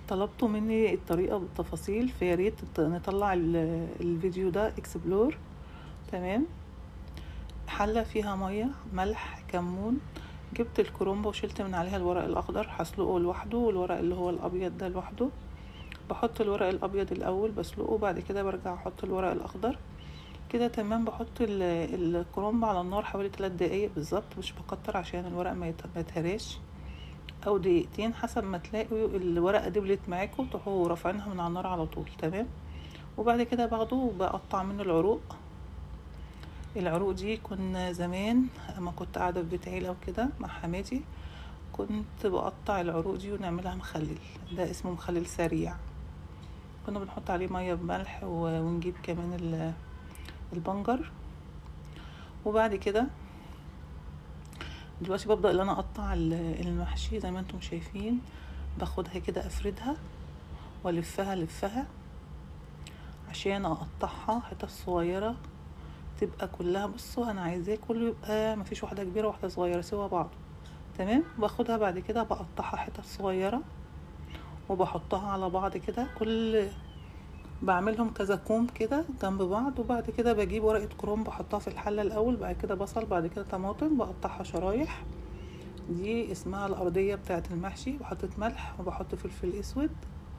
طلبتوا مني الطريقة بالتفاصيل فياريت نطلع ال- الفيديو ده اكسبلور تمام حلة فيها مية ملح كمون جبت الكرومبة وشلت من عليها الورق الأخضر هسلقه لوحده والورق اللي هو الأبيض ده لوحده بحط الورق الأبيض الأول بسلقه بعد كده برجع أحط الورق الأخضر كده تمام بحط ال- الكرومبة على النار حوالي تلات دقايق بالظبط مش بكتر عشان الورق ما يت- ما يتهراش او دقيقتين حسب ما تلاقوا الورقه دبلت معاكم تروحوا رافعينها من على النار على طول تمام وبعد كده باخده وبقطع منه العروق العروق دي كنا زمان اما كنت قاعده في بيت عيله وكده مع حماتي كنت بقطع العروق دي ونعملها مخلل ده اسمه مخلل سريع كنا بنحط عليه ميه بملح و- ونجيب كمان ال- البنجر وبعد كده دلوقتي ببدأ ان انا اقطع ال- المحشي زي ما انتم شايفين باخدها كده افردها والفها لفها عشان اقطعها حتت صغيرة تبقى كلها بصوا انا عايزاه كله يبقى مفيش واحدة كبيرة واحدة صغيرة سوا بعض تمام باخدها بعد كده بقطعها حتت صغيرة وبحطها على بعض كده كل بعملهم كذا كوم كده جنب بعض وبعد كده بجيب ورقة كروم بحطها في الحلة الأول بعد كده بصل بعد كده طماطم بقطعها شرايح دي اسمها الأرضية بتاعة المحشي بحط ملح وبحط فلفل أسود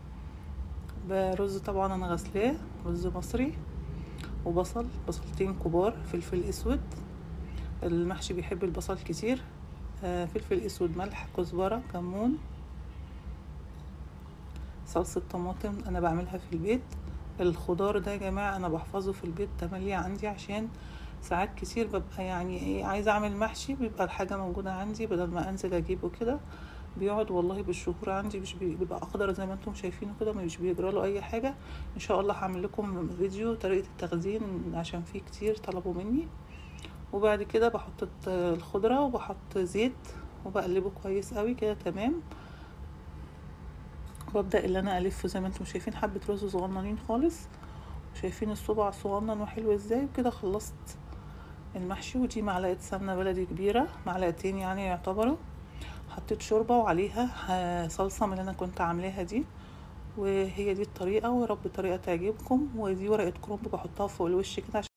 برز طبعا أنا غسلاه رز مصري وبصل بصلتين كبار فلفل أسود المحشي بيحب البصل كتير آه، فلفل أسود ملح كزبرة كمون صلصة طماطم أنا بعملها في البيت الخضار ده يا جماعة أنا بحفظه في البيت تملي عندي عشان ساعات كتير ببقى يعني ايه عايزة أعمل محشي بيبقى الحاجة موجودة عندي بدل ما أنزل أجيبه كده بيقعد والله بالشهور عندي مش بي- بيبقى أخضر زي ما انتم شايفينه كده مش بيجرى له أي حاجة إن شاء الله هعمل لكم فيديو طريقة التخزين عشان فيه كتير طلبوا مني وبعد كده بحط الت- الخضرة وبحط زيت وبقلبه كويس قوي كده تمام وابدا اللي انا الفه زي ما انتم شايفين حبه رز صغننين خالص شايفين الصبع صغنن وحلو ازاي وكده خلصت المحشي ودي معلقه سمنه بلدي كبيره معلقتين يعني يعتبروا حطيت شوربه وعليها ه- صلصه من اللي انا كنت عاملاها دي وهي دي الطريقه ورب الطريقه تعجبكم ودي ورقه كرنب بحطها فوق الوش كده عشان